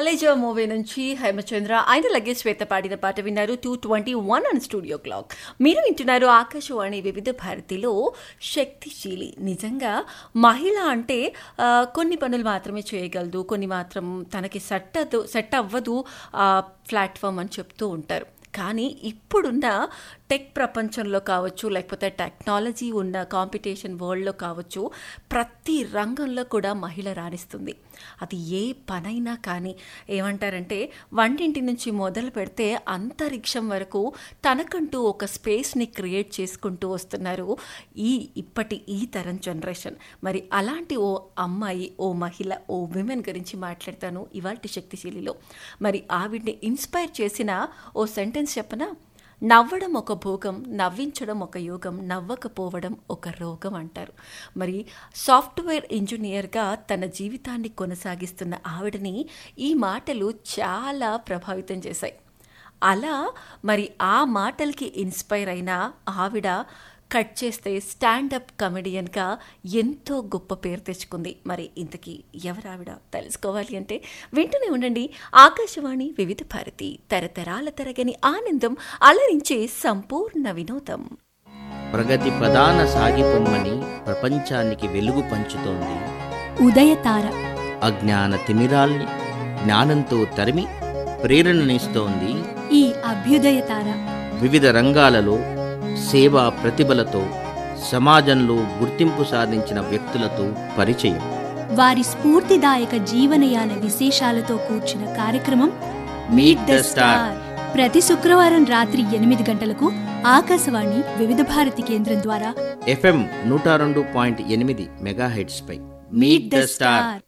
College movie నుంచి హేమచంద్ర ఆయన luggage శ్వేత పాడిన పాట విన్నారు టూ ట్వంటీ వన్ అని స్టూడియో క్లాక్ మీరు వింటున్నారు ఆకాశవాణి వివిధ భారతిలో శక్తిశీలి నిజంగా మహిళ అంటే ఆ, కొన్ని పనులు మాత్రమే చేయగలదు కొన్ని మాత్రం తనకి సెట్ అదు సెట్ అవ్వదు ప్లాట్ఫామ్ అని చెప్తూ ఉంటారు కానీ ఇప్పుడున్న టెక్ ప్రపంచంలో కావచ్చు లేకపోతే టెక్నాలజీ ఉన్న కాంపిటీషన్ వరల్డ్లో కావచ్చు ప్రతి రంగంలో కూడా మహిళ రాణిస్తుంది అది ఏ పనైనా కానీ ఏమంటారంటే వంటింటి నుంచి మొదలు పెడితే అంతరిక్షం వరకు తనకంటూ ఒక స్పేస్ని క్రియేట్ చేసుకుంటూ వస్తున్నారు ఈ ఇప్పటి ఈ తరం జనరేషన్ మరి అలాంటి ఓ అమ్మాయి ఓ మహిళ ఓ విమెన్ గురించి మాట్లాడతాను ఇవాళ శక్తిశీలిలో మరి ఆవిడ్ని ఇన్స్పైర్ చేసిన ఓ సెంటెన్స్ చెప్పనా నవ్వడం ఒక భోగం నవ్వించడం ఒక యోగం నవ్వకపోవడం ఒక రోగం అంటారు మరి సాఫ్ట్వేర్ ఇంజనీర్గా తన జీవితాన్ని కొనసాగిస్తున్న ఆవిడని ఈ మాటలు చాలా ప్రభావితం చేశాయి అలా మరి ఆ మాటలకి ఇన్స్పైర్ అయిన ఆవిడ కట్ చేస్తే స్టాండప్ కమెడియన్గా ఎంతో గొప్ప పేరు తెచ్చుకుంది మరి ఇంతకీ ఎవరు ఆవిడ తెలుసుకోవాలి అంటే వింటూనే ఉండండి ఆకాశవాణి వివిధ భారతి తరతరాల తరగని ఆనందం అలరించే సంపూర్ణ వినోదం ప్రగతి ప్రధాన సాగిపొమ్మని ప్రపంచానికి వెలుగు పంచుతోంది ఉదయతార అజ్ఞాన తిమిరాల్ని జ్ఞానంతో తరిమి ప్రేరణనిస్తోంది ఈ అభ్యుదయతార వివిధ రంగాలలో సేవా ప్రతిభలతో సమాజంలో గుర్తింపు సాధించిన వ్యక్తులతో పరిచయం వారి స్ఫూర్తిదాయక జీవనయాన విశేషాలతో కూర్చిన కార్యక్రమం Meet the Star. ప్రతి శుక్రవారం రాత్రి ఎనిమిది గంటలకు ఆకాశవాణి వివిధ భారతి కేంద్రం ద్వారా ఎఫ్ఎం నూట రెండు పాయింట్ ఎనిమిది మెగాహెడ్స్ పై మీట్ ద స్టార్